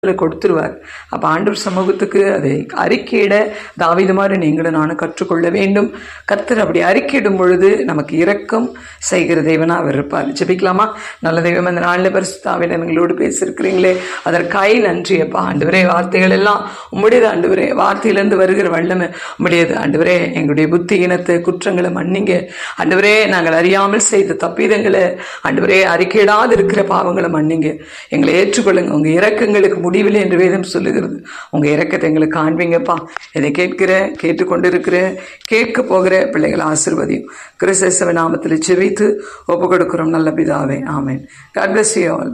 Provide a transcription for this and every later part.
கொடுத்துருவார் அப்ப ஆண்டவர் சமூகத்துக்கு அதை அறிக்கையிட தாவீது மாதிரி நீங்களும் நானும் கற்றுக்கொள்ள வேண்டும் கர்த்தர் அப்படி அறிக்கையிடும் பொழுது நமக்கு இரக்கம் செய்கிற தேவனா அவர் இருப்பார் ஜெபிக்கலாமா நல்ல தெய்வம் அந்த நாளில் பரிசுத்தாவில எங்களோடு பேசியிருக்கிறீங்களே அதற்காய் நன்றி அப்பா ஆண்டவரே வார்த்தைகள் எல்லாம் உம்முடையது ஆண்டவரே வார்த்தையிலிருந்து வருகிற வல்லமை உம்முடையது ஆண்டவரே எங்களுடைய புத்தி இனத்தை குற்றங்களை மன்னிங்க ஆண்டவரே நாங்கள் அறியாமல் செய்த தப்பிதங்களை ஆண்டவரே அறிக்கையிடாது இருக்கிற பாவங்களை மன்னிங்க எங்களை ஏற்றுக்கொள்ளுங்க உங்க இரக்கங்களுக்கு முடிவில்லை என்று வேதம் சொல்லுகிறது உங்க இரக்கத்தை எங்களுக்கு காண்பீங்கப்பா இதை கேட்கிற கேட்டுக்கொண்டு இருக்கிற கேட்க போகிற பிள்ளைகள் ஆசிர்வதியும் கிறிஸ்தவ நாமத்தில் செவித்து ஒப்பு கொடுக்கிறோம் நல்ல பிதாவே ஆமென் God bless you all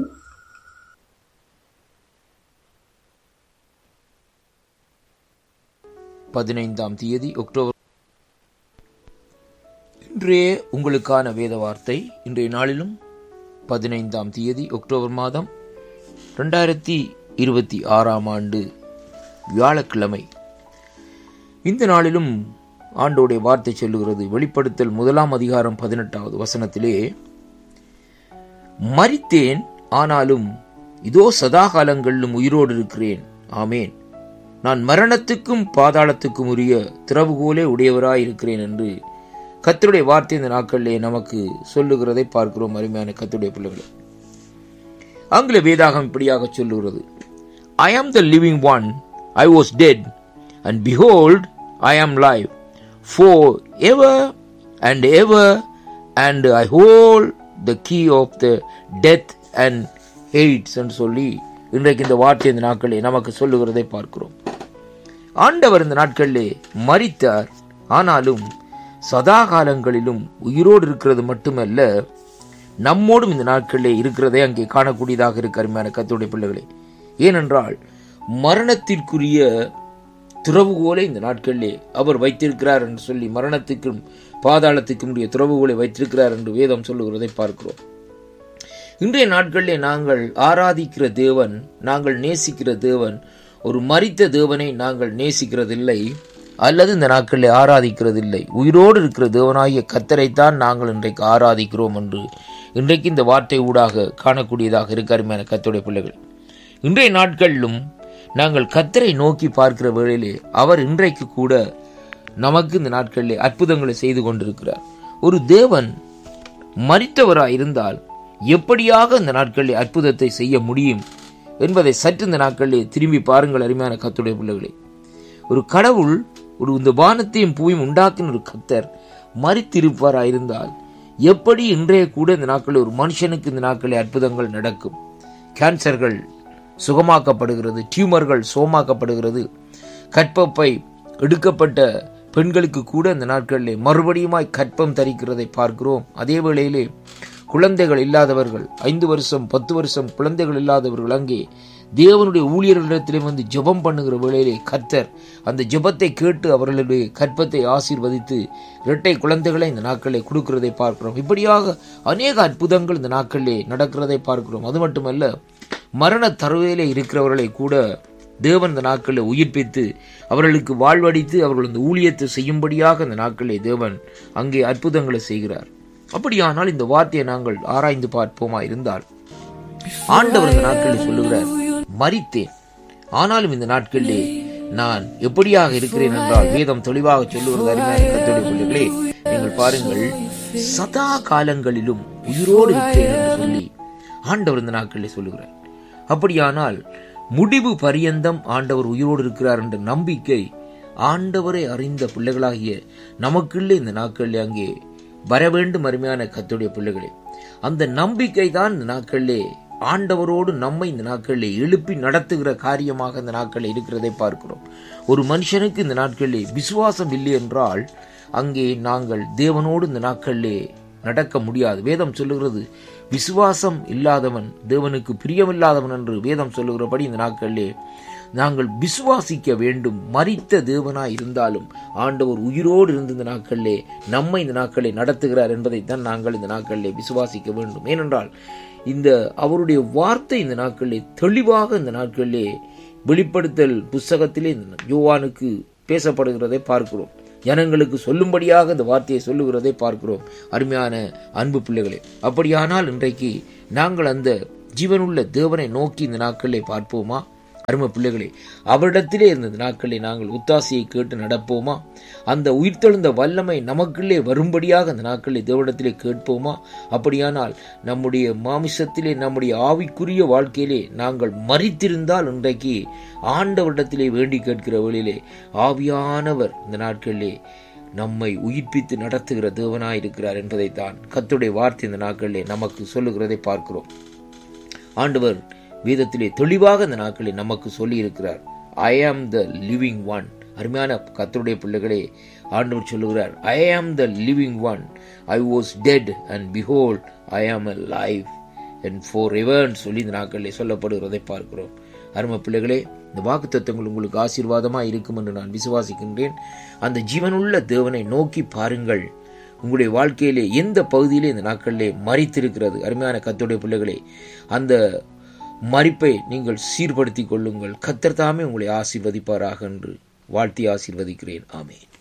பதினைந்தாம் தேதி அக்டோபர் இன்றைய உங்களுக்கான வேத வார்த்தை இன்றைய நாளிலும் பதினைந்தாம் தேதி அக்டோபர் மாதம் ரெண்டாயிரத்தி இருபத்தி ஆறாம் ஆண்டு வியாழக்கிழமை இந்த நாளிலும் ஆண்டோடைய வார்த்தை சொல்லுகிறது வெளிப்படுத்தல் முதலாம் அதிகாரம் பதினெட்டாவது வசனத்திலே மரித்தேன் ஆனாலும் இதோ சதாகாலங்களிலும் உயிரோடு இருக்கிறேன் ஆமேன் நான் மரணத்துக்கும் பாதாளத்துக்கும் உரிய திறவுகோலே உடையவராய் இருக்கிறேன் என்று கத்தருடைய வார்த்தை இந்த நாட்களிலே நமக்கு சொல்லுகிறதை பார்க்கிறோம் அருமையான கத்தருடைய பிள்ளைகளை ஆங்கில வேதாகம் இப்படியாக சொல்லுகிறது I am the living one I was dead and behold I am live for ever and ever and I hold the key of the death and Hades என்று சொல்லி இன்றைக்கு இந்த வார்த்தை இந்த நாட்களிலே நமக்கு சொல்லுகிறதை பார்க்கிறோம் ஆண்டவர் இந்த நாட்களிலே மரித்தார் ஆனாலும் சதா காலங்களிலும் உயிரோடு இருக்கிறது மட்டுமல்ல நம்மோடும் இந்த நாட்களிலே இருக்கிறதை அங்கே காணக்கூடியதாக இருக்கு அருமையான கத்தோடைய பிள்ளைகளே ஏனென்றால் மரணத்திற்குரிய துறவுகோலை இந்த நாட்களிலே அவர் வைத்திருக்கிறார் என்று சொல்லி மரணத்துக்கும் பாதாளத்துக்கும் உரிய துறவுகோலை வைத்திருக்கிறார் என்று வேதம் சொல்லுகிறதை பார்க்கிறோம் இன்றைய நாட்களிலே நாங்கள் ஆராதிக்கிற தேவன் நாங்கள் நேசிக்கிற தேவன் ஒரு மரித்த தேவனை நாங்கள் நேசிக்கிறதில்லை அல்லது இந்த நாட்களில் ஆராதிக்கிறதில்லை உயிரோடு இருக்கிற தேவனாகிய கத்தரைத்தான் நாங்கள் இன்றைக்கு ஆராதிக்கிறோம் என்று இன்றைக்கு இந்த வார்த்தை ஊடாக காணக்கூடியதாக இருக்க அருமையான கத்தோடைய பிள்ளைகள் இன்றைய நாட்களிலும் நாங்கள் கத்தரை நோக்கி பார்க்கிற வேளையிலே அவர் இன்றைக்கு கூட நமக்கு இந்த நாட்களிலே அற்புதங்களை செய்து கொண்டிருக்கிறார் ஒரு தேவன் மறித்தவராய் இருந்தால் எப்படியாக இந்த நாட்களில் அற்புதத்தை செய்ய முடியும் என்பதை சற்று இந்த நாட்களில் திரும்பி பாருங்கள் அருமையான கத்துடைய பிள்ளைகளே ஒரு கடவுள் ஒரு இந்த வானத்தையும் பூயும் உண்டாக்கின ஒரு கத்தர் மறித்திருப்பாராயிருந்தால் எப்படி இன்றைய கூட இந்த நாட்களில் ஒரு மனுஷனுக்கு இந்த நாட்களில் அற்புதங்கள் நடக்கும் கேன்சர்கள் சுகமாக்கப்படுகிறது டியூமர்கள் சோமாக்கப்படுகிறது கற்பப்பை எடுக்கப்பட்ட பெண்களுக்கு கூட இந்த நாட்களிலே மறுபடியுமாய் கற்பம் தரிக்கிறதை பார்க்கிறோம் அதே வேளையிலே குழந்தைகள் இல்லாதவர்கள் ஐந்து வருஷம் பத்து வருஷம் குழந்தைகள் இல்லாதவர்கள் அங்கே தேவனுடைய ஊழியர்களிடத்திலே வந்து ஜெபம் பண்ணுகிற வேளையிலே கர்த்தர் அந்த ஜெபத்தை கேட்டு அவர்களுடைய கற்பத்தை ஆசீர்வதித்து இரட்டை குழந்தைகளை இந்த நாட்களிலே கொடுக்கிறதை பார்க்கிறோம் இப்படியாக அநேக அற்புதங்கள் இந்த நாட்களிலே நடக்கிறதை பார்க்கிறோம் அது மட்டுமல்ல மரண தருவையிலே இருக்கிறவர்களை கூட தேவன் இந்த நாட்களில் உயிர்ப்பித்து அவர்களுக்கு வாழ்வடித்து அவர்கள் இந்த ஊழியத்தை செய்யும்படியாக இந்த நாட்களிலே தேவன் அங்கே அற்புதங்களை செய்கிறார் அப்படியானால் இந்த வார்த்தையை நாங்கள் ஆராய்ந்து பார்ப்போமா இருந்தால் ஆண்டவர் இந்த நாட்களில் சொல்லுகிறார் மறித்தேன் ஆனாலும் இந்த நாட்களிலே நான் எப்படியாக இருக்கிறேன் என்றால் வேதம் தெளிவாக சொல்லுவது அருமையான கத்தோடைய பிள்ளைகளே நீங்கள் பாருங்கள் சதா காலங்களிலும் உயிரோடு இருக்கிறேன் என்று சொல்லி ஆண்டவர் இந்த நாட்களில் சொல்லுகிறார் அப்படியானால் முடிவு பரியந்தம் ஆண்டவர் உயிரோடு இருக்கிறார் என்ற நம்பிக்கை ஆண்டவரை அறிந்த பிள்ளைகளாகிய நமக்குள்ளே இந்த நாட்களில் அங்கே வர வேண்டும் அருமையான கத்துடைய பிள்ளைகளே அந்த நம்பிக்கை தான் இந்த நாட்களிலே ஆண்டவரோடு நம்மை இந்த நாட்களிலே எழுப்பி நடத்துகிற காரியமாக இந்த நாட்களில் இருக்கிறதை பார்க்கிறோம் ஒரு மனுஷனுக்கு இந்த நாட்களிலே விசுவாசம் இல்லை என்றால் அங்கே நாங்கள் தேவனோடு இந்த நாட்களிலே நடக்க முடியாது வேதம் சொல்லுகிறது விசுவாசம் இல்லாதவன் தேவனுக்கு பிரியமில்லாதவன் என்று வேதம் சொல்லுகிறபடி இந்த நாட்களிலே நாங்கள் விசுவாசிக்க வேண்டும் மறித்த தேவனாய் இருந்தாலும் ஆண்டவர் உயிரோடு இருந்த இந்த நாட்களிலே நம்மை இந்த நாட்களை நடத்துகிறார் என்பதைத்தான் நாங்கள் இந்த நாட்களிலே விசுவாசிக்க வேண்டும் ஏனென்றால் இந்த அவருடைய வார்த்தை இந்த நாட்களிலே தெளிவாக இந்த நாட்களிலே வெளிப்படுத்தல் புஸ்தகத்திலே இந்த யோவானுக்கு பேசப்படுகிறதை பார்க்கிறோம் ஜனங்களுக்கு சொல்லும்படியாக இந்த வார்த்தையை சொல்லுகிறதை பார்க்கிறோம் அருமையான அன்பு பிள்ளைகளே அப்படியானால் இன்றைக்கு நாங்கள் அந்த ஜீவனுள்ள தேவனை நோக்கி இந்த நாட்களிலே பார்ப்போமா அருமை பிள்ளைகளே அவரிடத்திலே இருந்த இந்த நாட்களில் நாங்கள் உத்தாசையை கேட்டு நடப்போமா அந்த உயிர்த்தெழுந்த வல்லமை நமக்குள்ளே வரும்படியாக அந்த நாட்களில் தேவனிடத்திலே கேட்போமா அப்படியானால் நம்முடைய மாமிசத்திலே நம்முடைய ஆவிக்குரிய வாழ்க்கையிலே நாங்கள் மறித்திருந்தால் இன்றைக்கு ஆண்டவரிடத்திலே வேண்டி கேட்கிற வழியிலே ஆவியானவர் இந்த நாட்களிலே நம்மை உயிர்ப்பித்து நடத்துகிற தேவனாயிருக்கிறார் என்பதைத்தான் கத்துடைய வார்த்தை இந்த நாட்களிலே நமக்கு சொல்லுகிறதை பார்க்கிறோம் ஆண்டவர் வேதத்திலே தெளிவாக இந்த நாட்களில் நமக்கு சொல்லி இருக்கிறார் ஐ ஆம் த லிவிங் ஒன் அருமையான கத்தருடைய பிள்ளைகளே ஆண்டவர் சொல்லுகிறார் I am the living one I was dead and behold I am a life and for எவர்ன்னு சொல்லி இந்த நாட்களில் சொல்லப்படுகிறதை பார்க்கிறோம் அருமை பிள்ளைகளே இந்த வாக்கு தத்துவங்கள் உங்களுக்கு ஆசீர்வாதமாக இருக்கும் என்று நான் விசுவாசிக்கின்றேன் அந்த ஜீவனுள்ள தேவனை நோக்கி பாருங்கள் உங்களுடைய வாழ்க்கையிலே எந்த பகுதியிலே இந்த நாட்களிலே மறித்திருக்கிறது அருமையான கத்தோடைய பிள்ளைகளே அந்த மறிப்பை நீங்கள் சீர்படுத்திக் கொள்ளுங்கள் கத்தர் தாமே உங்களை ஆசீர்வதிப்பாராக என்று வாழ்த்தி ஆசீர்வதிக்கிறேன் ஆமே